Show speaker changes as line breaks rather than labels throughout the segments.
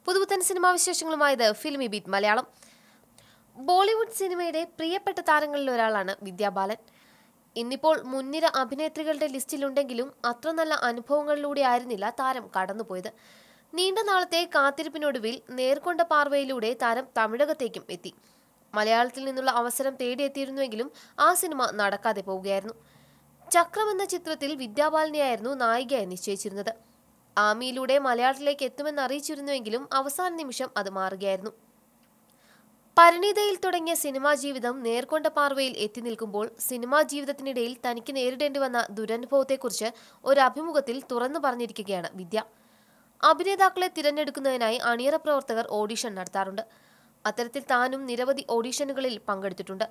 പുതുപുത്തൻ സിനിമാ വിശേഷങ്ങളുമായത് Filmibeat Malayalam Bollywood സിനിമയുടെ പ്രിയപ്പെട്ട താരങ്ങളിൽ ഒരാളാണ് വിദ്യാബാലൻ ഇന്നിപ്പോൾ മുൻനിര അഭിനേത്രികളുടെ ലിസ്റ്റിലുണ്ടെങ്കിലും അത്ര നല്ല അനുഭവങ്ങളിലൂടെ ആയിരുന്നില്ല താരം കടന്നുപോയത് നീണ്ട നാളത്തെ കാത്തിരിപ്പിനൊടുവിൽ നേർക്കൊണ്ട പാർവയിലൂടെ താരം തമിഴകത്തേക്കും എത്തി മലയാളത്തിൽ നിന്നുള്ള അവസരം തേടിയെത്തിയിരുന്നുവെങ്കിലും ആ സിനിമ നടക്കാതെ പോവുകയായിരുന്നു ചക്രം എന്ന ചിത്രത്തിൽ വിദ്യാബാലനെയായിരുന്നു നായികയായി നിശ്ചയിച്ചിരുന്നത് ആമിയിലൂടെ മലയാളത്തിലേക്ക് എത്തുമെന്ന് അറിയിച്ചിരുന്നുവെങ്കിലും അവസാന നിമിഷം അത് മാറുകയായിരുന്നു പരിണിതയിൽ തുടങ്ങിയ സിനിമാ ജീവിതം നേർക്കൊണ്ട പാർവയിൽ എത്തി നിൽക്കുമ്പോൾ സിനിമാ ജീവിതത്തിനിടയിൽ തനിക്ക് നേരിടേണ്ടി വന്ന ദുരനുഭവത്തെക്കുറിച്ച് ഒരു അഭിമുഖത്തിൽ തുറന്നു പറഞ്ഞിരിക്കുകയാണ് വിദ്യ അഭിനേതാക്കളെ തിരഞ്ഞെടുക്കുന്നതിനായി അണിയറ പ്രവർത്തകർ ഓഡിഷൻ നടത്താറുണ്ട് അത്തരത്തിൽ താനും നിരവധി ഓഡിഷനുകളിൽ പങ്കെടുത്തിട്ടുണ്ട്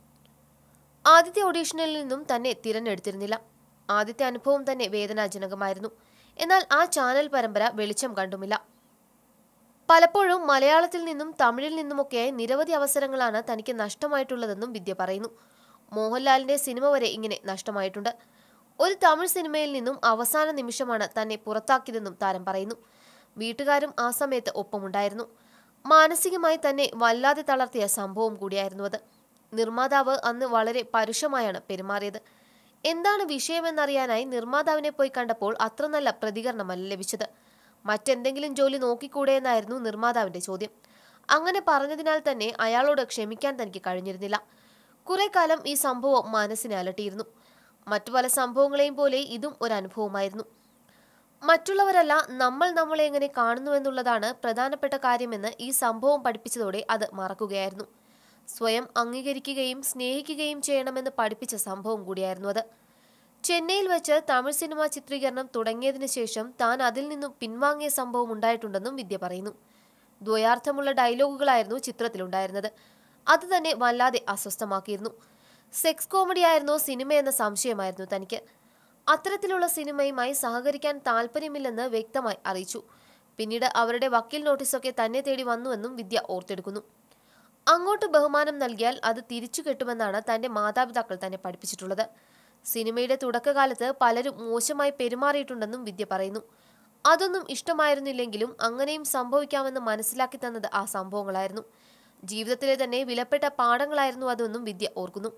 ആദ്യത്തെ ഓഡീഷനിൽ നിന്നും തന്നെ തിരഞ്ഞെടുത്തിരുന്നില്ല ആദ്യത്തെ അനുഭവം തന്നെ വേദനാജനകമായിരുന്നു എന്നാൽ ആ ചാനൽ പരമ്പര വെളിച്ചം കണ്ടുമില്ല പലപ്പോഴും മലയാളത്തിൽ നിന്നും തമിഴിൽ നിന്നുമൊക്കെയായി നിരവധി അവസരങ്ങളാണ് തനിക്ക് നഷ്ടമായിട്ടുള്ളതെന്നും വിദ്യ പറയുന്നു മോഹൻലാലിന്റെ സിനിമ വരെ ഇങ്ങനെ നഷ്ടമായിട്ടുണ്ട് ഒരു തമിഴ് സിനിമയിൽ നിന്നും അവസാന നിമിഷമാണ് തന്നെ പുറത്താക്കിയതെന്നും താരം പറയുന്നു വീട്ടുകാരും ആ സമയത്ത് ഒപ്പമുണ്ടായിരുന്നു മാനസികമായി തന്നെ വല്ലാതെ തളർത്തിയ സംഭവം കൂടിയായിരുന്നു അത് നിർമ്മാതാവ് അന്ന് വളരെ പരുഷമായാണ് പെരുമാറിയത് എന്താണ് വിഷയമെന്നറിയാനായി നിർമ്മാതാവിനെ പോയി കണ്ടപ്പോൾ അത്ര നല്ല പ്രതികരണമല്ല ലഭിച്ചത് മറ്റെന്തെങ്കിലും ജോലി നോക്കിക്കൂടെ എന്നായിരുന്നു നിർമ്മാതാവിന്റെ ചോദ്യം അങ്ങനെ പറഞ്ഞതിനാൽ തന്നെ അയാളോട് ക്ഷമിക്കാൻ തനിക്ക് കഴിഞ്ഞിരുന്നില്ല കുറെ കാലം ഈ സംഭവം മനസ്സിനെ അലട്ടിയിരുന്നു മറ്റു പല സംഭവങ്ങളെയും പോലെ ഇതും ഒരു അനുഭവമായിരുന്നു മറ്റുള്ളവരല്ല നമ്മൾ നമ്മളെ എങ്ങനെ കാണുന്നുവെന്നുള്ളതാണ് പ്രധാനപ്പെട്ട കാര്യമെന്ന് ഈ സംഭവം പഠിപ്പിച്ചതോടെ അത് മറക്കുകയായിരുന്നു സ്വയം അംഗീകരിക്കുകയും സ്നേഹിക്കുകയും ചെയ്യണമെന്ന് പഠിപ്പിച്ച സംഭവം കൂടിയായിരുന്നു അത് ചെന്നൈയിൽ വെച്ച് തമിഴ് സിനിമാ ചിത്രീകരണം തുടങ്ങിയതിനു ശേഷം താൻ അതിൽ നിന്നും പിൻവാങ്ങിയ സംഭവം ഉണ്ടായിട്ടുണ്ടെന്നും വിദ്യ പറയുന്നു ദ്വയാർത്ഥമുള്ള ഡയലോഗുകളായിരുന്നു ചിത്രത്തിലുണ്ടായിരുന്നത് അത് തന്നെ വല്ലാതെ അസ്വസ്ഥമാക്കിയിരുന്നു സെക്സ് കോമഡി ആയിരുന്നോ സിനിമ എന്ന സംശയമായിരുന്നു തനിക്ക് അത്തരത്തിലുള്ള സിനിമയുമായി സഹകരിക്കാൻ താല്പര്യമില്ലെന്ന് വ്യക്തമായി അറിയിച്ചു പിന്നീട് അവരുടെ വക്കീൽ നോട്ടീസൊക്കെ തന്നെ തേടി വന്നുവെന്നും വിദ്യ ഓർത്തെടുക്കുന്നു അങ്ങോട്ട് ബഹുമാനം നൽകിയാൽ അത് തിരിച്ചു കിട്ടുമെന്നാണ് തന്റെ മാതാപിതാക്കൾ തന്നെ പഠിപ്പിച്ചിട്ടുള്ളത് സിനിമയുടെ തുടക്കകാലത്ത് പലരും മോശമായി പെരുമാറിയിട്ടുണ്ടെന്നും വിദ്യ പറയുന്നു അതൊന്നും ഇഷ്ടമായിരുന്നില്ലെങ്കിലും അങ്ങനെയും സംഭവിക്കാമെന്ന് മനസ്സിലാക്കി തന്നത് ആ സംഭവങ്ങളായിരുന്നു ജീവിതത്തിലെ തന്നെ വിലപ്പെട്ട പാഠങ്ങളായിരുന്നു അതെന്നും വിദ്യ ഓർക്കുന്നു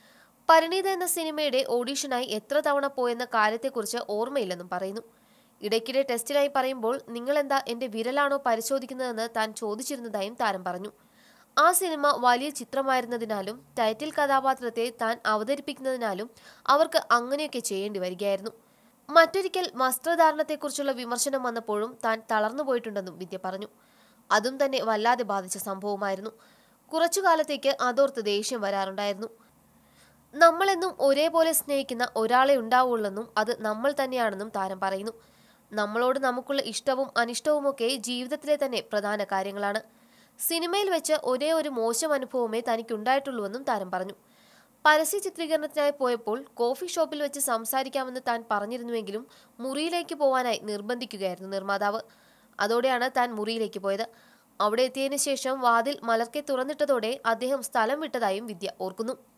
പരിണീത എന്ന സിനിമയുടെ ഓഡീഷനായി എത്ര തവണ പോയെന്ന കാര്യത്തെക്കുറിച്ച് ഓർമ്മയില്ലെന്നും പറയുന്നു ഇടയ്ക്കിടെ ടെസ്റ്റിനായി പറയുമ്പോൾ നിങ്ങളെന്താ എന്റെ വിരലാണോ പരിശോധിക്കുന്നതെന്ന് താൻ ചോദിച്ചിരുന്നതായും താരം പറഞ്ഞു ആ സിനിമ വലിയ ചിത്രമായിരുന്നതിനാലും ടൈറ്റിൽ കഥാപാത്രത്തെ താൻ അവതരിപ്പിക്കുന്നതിനാലും അവർക്ക് അങ്ങനെയൊക്കെ ചെയ്യേണ്ടി വരികയായിരുന്നു മറ്റൊരിക്കൽ വസ്ത്രധാരണത്തെക്കുറിച്ചുള്ള വിമർശനം വന്നപ്പോഴും താൻ തളർന്നുപോയിട്ടുണ്ടെന്നും വിദ്യ പറഞ്ഞു അതും തന്നെ വല്ലാതെ ബാധിച്ച സംഭവമായിരുന്നു കുറച്ചു കാലത്തേക്ക് അതോർത്ത് ദേഷ്യം വരാറുണ്ടായിരുന്നു നമ്മളെന്നും ഒരേപോലെ സ്നേഹിക്കുന്ന ഒരാളെ ഉണ്ടാവുള്ളെന്നും അത് നമ്മൾ തന്നെയാണെന്നും താരം പറയുന്നു നമ്മളോട് നമുക്കുള്ള ഇഷ്ടവും അനിഷ്ടവുമൊക്കെ ജീവിതത്തിലെ തന്നെ പ്രധാന കാര്യങ്ങളാണ് സിനിമയിൽ വെച്ച് ഒരേ ഒരു മോശം അനുഭവമേ തനിക്കുണ്ടായിട്ടുള്ളൂവെന്നും താരം പറഞ്ഞു പരസ്യ ചിത്രീകരണത്തിനായി പോയപ്പോൾ കോഫി ഷോപ്പിൽ വെച്ച് സംസാരിക്കാമെന്ന് താൻ പറഞ്ഞിരുന്നുവെങ്കിലും മുറിയിലേക്ക് പോവാനായി നിർബന്ധിക്കുകയായിരുന്നു നിർമ്മാതാവ് അതോടെയാണ് താൻ മുറിയിലേക്ക് പോയത് അവിടെ എത്തിയതിനു ശേഷം വാതിൽ മലർക്കെ തുറന്നിട്ടതോടെ അദ്ദേഹം സ്ഥലം വിട്ടതായും വിദ്യ ഓർക്കുന്നു